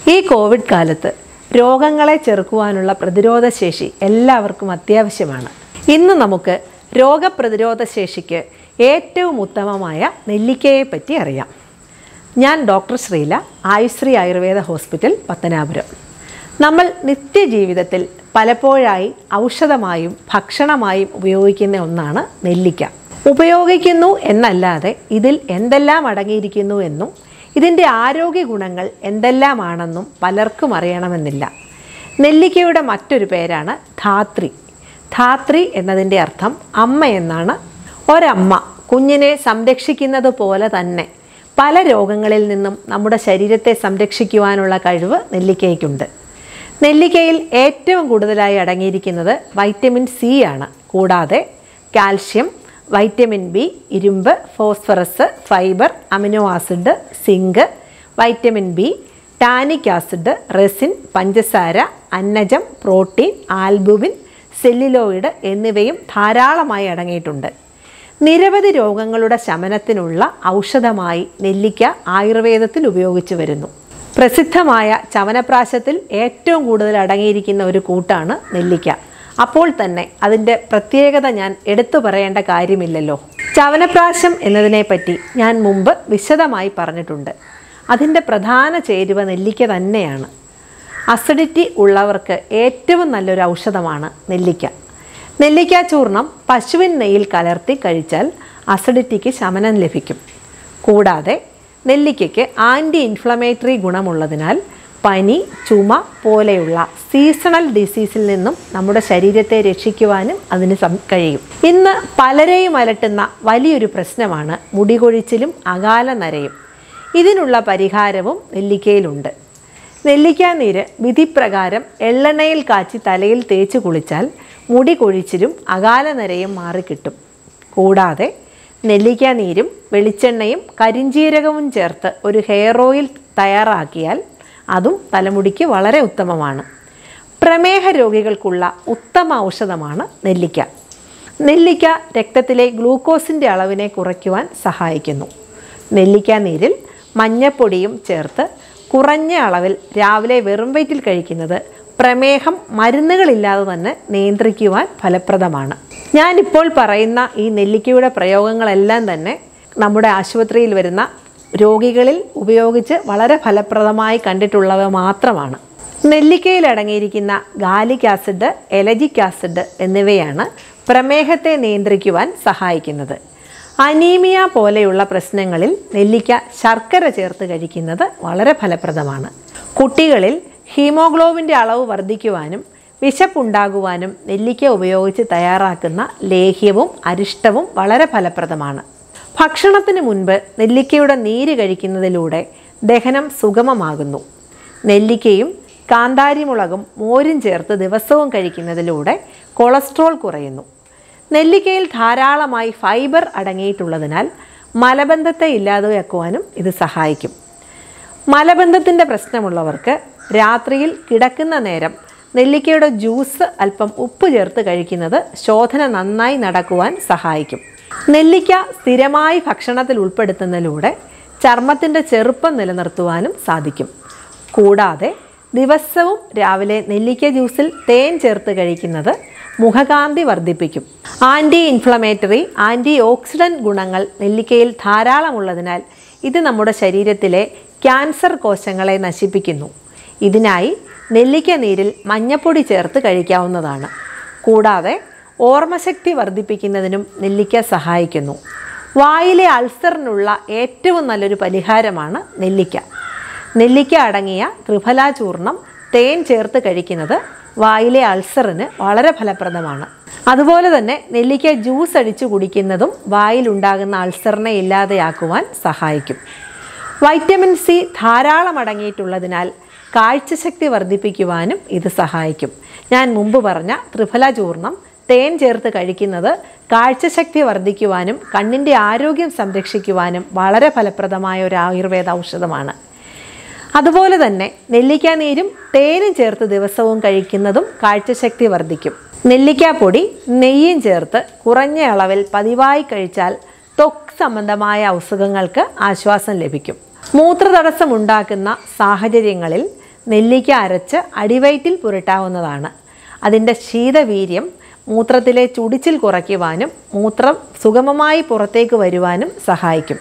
ഈ കോവിഡ് കാലത്ത് രോഗങ്ങളെ ചെറുക്കുവാനുള്ള പ്രതിരോധ ശേഷി എല്ലാവർക്കും അത്യാവശ്യമാണ് ഇന്ന് നമുക്ക് രോഗപ്രതിരോധ ശേഷിക്ക് ഏറ്റവും ഉത്തമമായ നെല്ലിക്കയെ പറ്റി അറിയാം ഞാൻ ഡോക്ടർ ശ്രീല ആയുശ്രീ ആയുർവേദ ഹോസ്പിറ്റൽ പത്തനാപുരം നമ്മൾ നിത്യജീവിതത്തിൽ പലപ്പോഴായി ഔഷധമായും ഭക്ഷണമായും ഉപയോഗിക്കുന്ന ഒന്നാണ് നെല്ലിക്ക ഉപയോഗിക്കുന്നു എന്നല്ലാതെ ഇതിൽ എന്തെല്ലാം അടങ്ങിയിരിക്കുന്നു എന്നും ഇതിൻ്റെ ആരോഗ്യ ഗുണങ്ങൾ എന്തെല്ലാമാണെന്നും പലർക്കും അറിയണമെന്നില്ല നെല്ലിക്കയുടെ മറ്റൊരു പേരാണ് ധാത്രി ധാത്രി എന്നതിൻ്റെ അർത്ഥം അമ്മ എന്നാണ് ഒരമ്മ കുഞ്ഞിനെ സംരക്ഷിക്കുന്നത് പോലെ തന്നെ പല രോഗങ്ങളിൽ നിന്നും നമ്മുടെ ശരീരത്തെ സംരക്ഷിക്കുവാനുള്ള കഴിവ് നെല്ലിക്കയ്ക്കുണ്ട് നെല്ലിക്കയിൽ ഏറ്റവും കൂടുതലായി അടങ്ങിയിരിക്കുന്നത് വൈറ്റമിൻ സി ആണ് കൂടാതെ കാൽഷ്യം വൈറ്റമിൻ ബി ഇരുമ്പ് phosphorus fibre amino acid zinc vitamin B tannic acid resin പഞ്ചസാര അന്നജം പ്രോട്ടീൻ ആൽബുമിൻ സെല്ലിലോയിഡ് എന്നിവയും ധാരാളമായി അടങ്ങിയിട്ടുണ്ട് നിരവധി രോഗങ്ങളുടെ ശമനത്തിനുള്ള ഔഷധമായി നെല്ലിക്ക ആയുർവേദത്തിൽ ഉപയോഗിച്ചു വരുന്നു പ്രസിദ്ധമായ ചവനപ്രാശത്തിൽ ഏറ്റവും കൂടുതൽ അടങ്ങിയിരിക്കുന്ന ഒരു കൂട്ടാണ് നെല്ലിക്ക അപ്പോൾ തന്നെ അതിൻ്റെ പ്രത്യേകത ഞാൻ എടുത്തു പറയേണ്ട കാര്യമില്ലല്ലോ ചവനപ്രാശം എന്നതിനെപ്പറ്റി ഞാൻ മുമ്പ് വിശദമായി പറഞ്ഞിട്ടുണ്ട് അതിൻ്റെ പ്രധാന ചേരുവ നെല്ലിക്ക തന്നെയാണ് അസിഡിറ്റി ഉള്ളവർക്ക് ഏറ്റവും നല്ലൊരു ഔഷധമാണ് നെല്ലിക്ക നെല്ലിക്ക ചൂർണം പശുവിൻ നെയ്യിൽ കലർത്തി കഴിച്ചാൽ അസിഡിറ്റിക്ക് ശമനം ലഭിക്കും കൂടാതെ നെല്ലിക്കയ്ക്ക് ആൻറ്റി ഇൻഫ്ലമേറ്ററി ഗുണമുള്ളതിനാൽ പനി ചുമ പോലെയുള്ള സീസണൽ ഡിസീസിൽ നിന്നും നമ്മുടെ ശരീരത്തെ രക്ഷിക്കുവാനും അതിന് സം- കഴിയും ഇന്ന് പലരെയും അലട്ടുന്ന വലിയൊരു പ്രശ്നമാണ് മുടികൊഴിച്ചിലും അകാല നരയും ഇതിനുള്ള പരിഹാരവും നെല്ലിക്കയിലുണ്ട് നെല്ലിക്കാ നീര് വിധിപ്രകാരം എള്ളെണ്ണയിൽ കാച്ചി തലയിൽ തേച്ച് കുളിച്ചാൽ മുടി കൊഴിച്ചിലും അകാല നരയും മാറിക്കിട്ടും കൂടാതെ നെല്ലിക്കാ നീരും വെളിച്ചെണ്ണയും കരിഞ്ജീരകവും ചേർത്ത് ഒരു ഹെയർ ഓയിൽ തയ്യാറാക്കിയാൽ അതും തലമുടിക്ക് വളരെ ഉത്തമമാണ് പ്രമേഹ രോഗികൾക്കുള്ള ഉത്തമ ഔഷധമാണ് നെല്ലിക്ക നെല്ലിക്ക രക്തത്തിലെ ഗ്ലൂക്കോസിൻ്റെ അളവിനെ കുറയ്ക്കുവാൻ സഹായിക്കുന്നു നെല്ലിക്ക നീരിൽ മഞ്ഞപ്പൊടിയും ചേർത്ത് കുറഞ്ഞ അളവിൽ രാവിലെ വെറും വയറ്റിൽ കഴിക്കുന്നത് പ്രമേഹം മരുന്നുകളില്ലാതെ തന്നെ നിയന്ത്രിക്കുവാൻ ഫലപ്രദമാണ് ഞാനിപ്പോൾ പറയുന്ന ഈ നെല്ലിക്കയുടെ പ്രയോഗങ്ങളെല്ലാം തന്നെ നമ്മുടെ ആശുപത്രിയിൽ വരുന്ന രോഗികളിൽ ഉപയോഗിച്ച് വളരെ ഫലപ്രദമായി കണ്ടിട്ടുള്ളവ മാത്രമാണ് നെല്ലിക്കയിൽ അടങ്ങിയിരിക്കുന്ന ഗാലിക് ആസിഡ് എലജിക് ആസിഡ് എന്നിവയാണ് പ്രമേഹത്തെ നിയന്ത്രിക്കുവാൻ സഹായിക്കുന്നത് അനീമിയ പോലെയുള്ള പ്രശ്നങ്ങളിൽ നെല്ലിക്ക ശർക്കര ചേർത്ത് കഴിക്കുന്നത് വളരെ ഫലപ്രദമാണ് കുട്ടികളിൽ ഹീമോഗ്ലോബിൻ്റെ അളവ് വർദ്ധിക്കുവാനും വിശപ്പുണ്ടാകുവാനും നെല്ലിക്ക ഉപയോഗിച്ച് തയ്യാറാക്കുന്ന ലേഹ്യവും അരിഷ്ടവും വളരെ ഫലപ്രദമാണ് ഭക്ഷണത്തിന് മുൻപ് നെല്ലിക്കയുടെ നീര് കഴിക്കുന്നതിലൂടെ ദഹനം സുഗമമാകുന്നു നെല്ലിക്കയും കാന്താരിമുളകും മോരും ചേർത്ത് ദിവസവും കഴിക്കുന്നതിലൂടെ കൊളസ്ട്രോൾ കുറയുന്നു നെല്ലിക്കയിൽ ധാരാളമായി ഫൈബർ അടങ്ങിയിട്ടുള്ളതിനാൽ മലബന്ധത്തെ ഇല്ലാതെയാക്കുവാനും ഇത് സഹായിക്കും മലബന്ധത്തിൻ്റെ പ്രശ്നമുള്ളവർക്ക് രാത്രിയിൽ കിടക്കുന്ന നേരം നെല്ലിക്കയുടെ ജ്യൂസ് അല്പം ഉപ്പ് ചേർത്ത് കഴിക്കുന്നത് ശോധന നന്നായി നടക്കുവാൻ സഹായിക്കും നെല്ലിക്ക സ്ഥിരമായി ഭക്ഷണത്തിൽ ഉൾപ്പെടുത്തുന്നതിലൂടെ ചർമ്മത്തിൻ്റെ ചെറുപ്പം നിലനിർത്തുവാനും സാധിക്കും കൂടാതെ ദിവസവും രാവിലെ നെല്ലിക്ക ജ്യൂസിൽ തേൻ ചേർത്ത് കഴിക്കുന്നത് മുഖകാന്തി വർദ്ധിപ്പിക്കും ആൻറ്റി ഇൻഫ്ലമേറ്ററി ആൻറ്റി ഓക്സിഡൻറ്റ് ഗുണങ്ങൾ നെല്ലിക്കയിൽ ധാരാളമുള്ളതിനാൽ ഇത് നമ്മുടെ ശരീരത്തിലെ ക്യാൻസർ കോശങ്ങളെ നശിപ്പിക്കുന്നു ഇതിനായി നെല്ലിക്ക നീരിൽ മഞ്ഞപ്പൊടി ചേർത്ത് കഴിക്കാവുന്നതാണ് കൂടാതെ ഓർമ്മശക്തി വർദ്ധിപ്പിക്കുന്നതിനും നെല്ലിക്ക സഹായിക്കുന്നു വായിലെ അൾസറിനുള്ള ഏറ്റവും നല്ലൊരു പരിഹാരമാണ് നെല്ലിക്ക നെല്ലിക്ക അടങ്ങിയ ത്രിഫല ചൂർണം തേൻ ചേർത്ത് കഴിക്കുന്നത് വായിലെ അൾസറിന് വളരെ ഫലപ്രദമാണ് അതുപോലെ തന്നെ നെല്ലിക്ക ജ്യൂസ് അടിച്ചു കുടിക്കുന്നതും വായിലുണ്ടാകുന്ന അൾസറിനെ ഇല്ലാതെയാക്കുവാൻ സഹായിക്കും വൈറ്റമിൻ സി ധാരാളം അടങ്ങിയിട്ടുള്ളതിനാൽ കാഴ്ചശക്തി വർദ്ധിപ്പിക്കുവാനും ഇത് സഹായിക്കും ഞാൻ മുമ്പ് പറഞ്ഞ ത്രിഫല ചൂർണം തേൻ ചേർത്ത് കഴിക്കുന്നത് കാഴ്ചശക്തി വർദ്ധിക്കുവാനും കണ്ണിൻ്റെ ആരോഗ്യം സംരക്ഷിക്കുവാനും വളരെ ഫലപ്രദമായ ഒരു ആയുർവേദ ഔഷധമാണ് അതുപോലെ തന്നെ നെല്ലിക്ക നീരും തേനും ചേർത്ത് ദിവസവും കഴിക്കുന്നതും കാഴ്ചശക്തി വർദ്ധിക്കും നെല്ലിക്കാപ്പൊടി നെയ്യും ചേർത്ത് കുറഞ്ഞ അളവിൽ പതിവായി കഴിച്ചാൽ ത്വക്ക് സംബന്ധമായ അസുഖങ്ങൾക്ക് ആശ്വാസം ലഭിക്കും മൂത്രതടസ്സം ഉണ്ടാക്കുന്ന സാഹചര്യങ്ങളിൽ നെല്ലിക്ക അരച്ച് അടിവയറ്റിൽ പുരട്ടാവുന്നതാണ് അതിൻ്റെ ശീതവീര്യം മൂത്രത്തിലെ ചുടിച്ചിൽ കുറയ്ക്കുവാനും മൂത്രം സുഗമമായി പുറത്തേക്ക് വരുവാനും സഹായിക്കും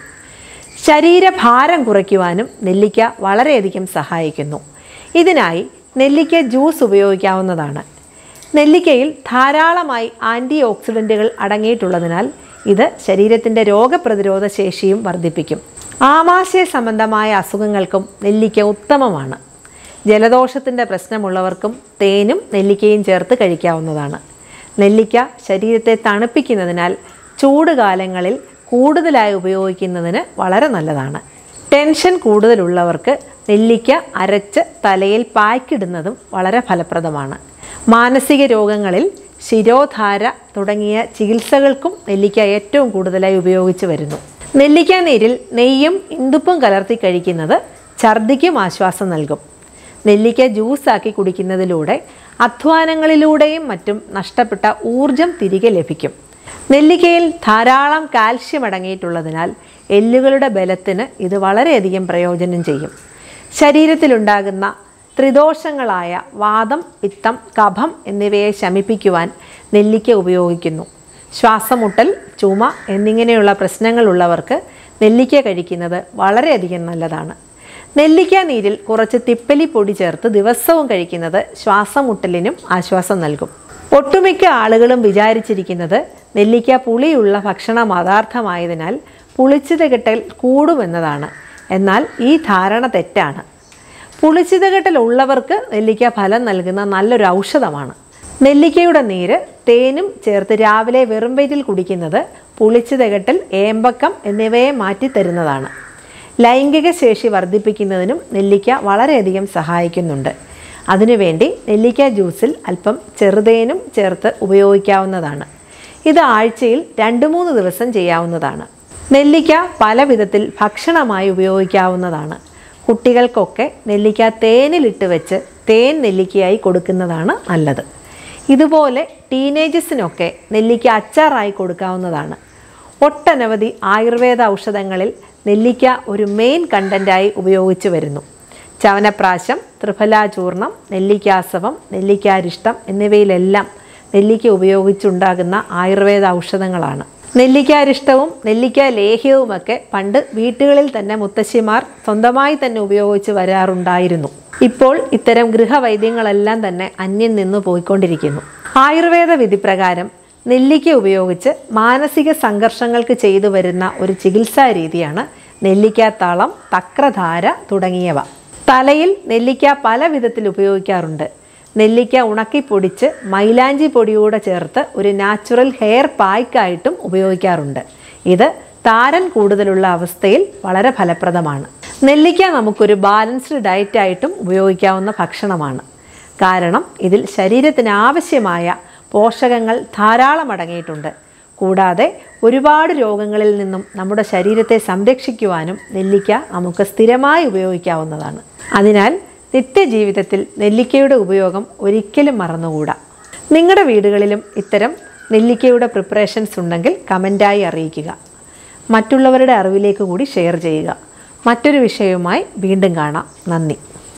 ശരീരഭാരം കുറയ്ക്കുവാനും നെല്ലിക്ക വളരെയധികം സഹായിക്കുന്നു ഇതിനായി നെല്ലിക്ക ജ്യൂസ് ഉപയോഗിക്കാവുന്നതാണ് നെല്ലിക്കയിൽ ധാരാളമായി ആൻറ്റി ഓക്സിഡൻറ്റുകൾ അടങ്ങിയിട്ടുള്ളതിനാൽ ഇത് ശരീരത്തിൻ്റെ രോഗപ്രതിരോധ ശേഷിയും വർദ്ധിപ്പിക്കും ആമാശയ സംബന്ധമായ അസുഖങ്ങൾക്കും നെല്ലിക്ക ഉത്തമമാണ് ജലദോഷത്തിൻ്റെ പ്രശ്നമുള്ളവർക്കും തേനും നെല്ലിക്കയും ചേർത്ത് കഴിക്കാവുന്നതാണ് നെല്ലിക്ക ശരീരത്തെ തണുപ്പിക്കുന്നതിനാൽ ചൂട് കാലങ്ങളിൽ കൂടുതലായി ഉപയോഗിക്കുന്നതിന് വളരെ നല്ലതാണ് ടെൻഷൻ കൂടുതലുള്ളവർക്ക് നെല്ലിക്ക അരച്ച് തലയിൽ പായ്ക്കിടുന്നതും വളരെ ഫലപ്രദമാണ് മാനസിക രോഗങ്ങളിൽ ശിരോധാര തുടങ്ങിയ ചികിത്സകൾക്കും നെല്ലിക്ക ഏറ്റവും കൂടുതലായി ഉപയോഗിച്ച് വരുന്നു നെല്ലിക്ക നീരിൽ നെയ്യും ഇന്ദുപ്പും കലർത്തി കഴിക്കുന്നത് ഛർദിക്കും ആശ്വാസം നൽകും നെല്ലിക്ക ജ്യൂസാക്കി കുടിക്കുന്നതിലൂടെ അധ്വാനങ്ങളിലൂടെയും മറ്റും നഷ്ടപ്പെട്ട ഊർജം തിരികെ ലഭിക്കും നെല്ലിക്കയിൽ ധാരാളം കാൽഷ്യം അടങ്ങിയിട്ടുള്ളതിനാൽ എല്ലുകളുടെ ബലത്തിന് ഇത് വളരെയധികം പ്രയോജനം ചെയ്യും ശരീരത്തിലുണ്ടാകുന്ന ത്രിദോഷങ്ങളായ വാദം പിത്തം കഫം എന്നിവയെ ശമിപ്പിക്കുവാൻ നെല്ലിക്ക ഉപയോഗിക്കുന്നു ശ്വാസമുട്ടൽ ചുമ എന്നിങ്ങനെയുള്ള പ്രശ്നങ്ങളുള്ളവർക്ക് നെല്ലിക്ക കഴിക്കുന്നത് വളരെയധികം നല്ലതാണ് നെല്ലിക്ക നീരിൽ കുറച്ച് തിപ്പലി പൊടി ചേർത്ത് ദിവസവും കഴിക്കുന്നത് ശ്വാസമുട്ടലിനും ആശ്വാസം നൽകും ഒട്ടുമിക്ക ആളുകളും വിചാരിച്ചിരിക്കുന്നത് നെല്ലിക്ക പുളിയുള്ള ഭക്ഷണ പദാർത്ഥമായതിനാൽ പുളിച്ചിത കിട്ടൽ കൂടുമെന്നതാണ് എന്നാൽ ഈ ധാരണ തെറ്റാണ് പുളിച്ചിതകെട്ടൽ ഉള്ളവർക്ക് നെല്ലിക്ക ഫലം നൽകുന്ന നല്ലൊരു ഔഷധമാണ് നെല്ലിക്കയുടെ നീര് തേനും ചേർത്ത് രാവിലെ വെറും വയറ്റിൽ കുടിക്കുന്നത് പുളിച്ചിതകെട്ടൽ ഏമ്പക്കം എന്നിവയെ മാറ്റിത്തരുന്നതാണ് ലൈംഗിക ശേഷി വർദ്ധിപ്പിക്കുന്നതിനും നെല്ലിക്ക വളരെയധികം സഹായിക്കുന്നുണ്ട് അതിനുവേണ്ടി നെല്ലിക്ക ജ്യൂസിൽ അല്പം ചെറുതേനും ചേർത്ത് ഉപയോഗിക്കാവുന്നതാണ് ഇത് ആഴ്ചയിൽ രണ്ട് മൂന്ന് ദിവസം ചെയ്യാവുന്നതാണ് നെല്ലിക്ക പല വിധത്തിൽ ഭക്ഷണമായി ഉപയോഗിക്കാവുന്നതാണ് കുട്ടികൾക്കൊക്കെ നെല്ലിക്ക തേനിലിട്ട് വെച്ച് തേൻ നെല്ലിക്കയായി കൊടുക്കുന്നതാണ് നല്ലത് ഇതുപോലെ ടീനേജസിനൊക്കെ നെല്ലിക്ക അച്ചാറായി കൊടുക്കാവുന്നതാണ് ഒട്ടനവധി ആയുർവേദ ഔഷധങ്ങളിൽ നെല്ലിക്ക ഒരു മെയിൻ കണ്ടൻ്റായി ഉപയോഗിച്ചു വരുന്നു ചവനപ്രാശം ത്രിഫലാചൂർണം നെല്ലിക്കാസവം നെല്ലിക്കാരിഷ്ടം എന്നിവയിലെല്ലാം നെല്ലിക്ക ഉപയോഗിച്ചുണ്ടാകുന്ന ആയുർവേദ ഔഷധങ്ങളാണ് നെല്ലിക്കാരിഷ്ടവും നെല്ലിക്ക ലേഹ്യവുമൊക്കെ പണ്ട് വീട്ടുകളിൽ തന്നെ മുത്തശ്ശിമാർ സ്വന്തമായി തന്നെ ഉപയോഗിച്ച് വരാറുണ്ടായിരുന്നു ഇപ്പോൾ ഇത്തരം ഗൃഹവൈദ്യങ്ങളെല്ലാം തന്നെ അന്യം നിന്നു പോയിക്കൊണ്ടിരിക്കുന്നു ആയുർവേദ വിധിപ്രകാരം നെല്ലിക്ക ഉപയോഗിച്ച് മാനസിക സംഘർഷങ്ങൾക്ക് ചെയ്തു വരുന്ന ഒരു ചികിത്സാ രീതിയാണ് നെല്ലിക്കാത്താളം തക്രധാര തുടങ്ങിയവ തലയിൽ നെല്ലിക്ക പല വിധത്തിൽ ഉപയോഗിക്കാറുണ്ട് നെല്ലിക്ക ഉണക്കി പൊടിച്ച് മൈലാഞ്ചി പൊടിയൂടെ ചേർത്ത് ഒരു നാച്ചുറൽ ഹെയർ പായ്ക്കായിട്ടും ഉപയോഗിക്കാറുണ്ട് ഇത് താരൻ കൂടുതലുള്ള അവസ്ഥയിൽ വളരെ ഫലപ്രദമാണ് നെല്ലിക്ക നമുക്കൊരു ബാലൻസ്ഡ് ഡയറ്റായിട്ടും ഉപയോഗിക്കാവുന്ന ഭക്ഷണമാണ് കാരണം ഇതിൽ ശരീരത്തിന് ആവശ്യമായ പോഷകങ്ങൾ ധാരാളം അടങ്ങിയിട്ടുണ്ട് കൂടാതെ ഒരുപാട് രോഗങ്ങളിൽ നിന്നും നമ്മുടെ ശരീരത്തെ സംരക്ഷിക്കുവാനും നെല്ലിക്ക നമുക്ക് സ്ഥിരമായി ഉപയോഗിക്കാവുന്നതാണ് അതിനാൽ നിത്യജീവിതത്തിൽ നെല്ലിക്കയുടെ ഉപയോഗം ഒരിക്കലും മറന്നുകൂടാ നിങ്ങളുടെ വീടുകളിലും ഇത്തരം നെല്ലിക്കയുടെ പ്രിപ്പറേഷൻസ് ഉണ്ടെങ്കിൽ കമൻറ്റായി അറിയിക്കുക മറ്റുള്ളവരുടെ അറിവിലേക്ക് കൂടി ഷെയർ ചെയ്യുക മറ്റൊരു വിഷയവുമായി വീണ്ടും കാണാം നന്ദി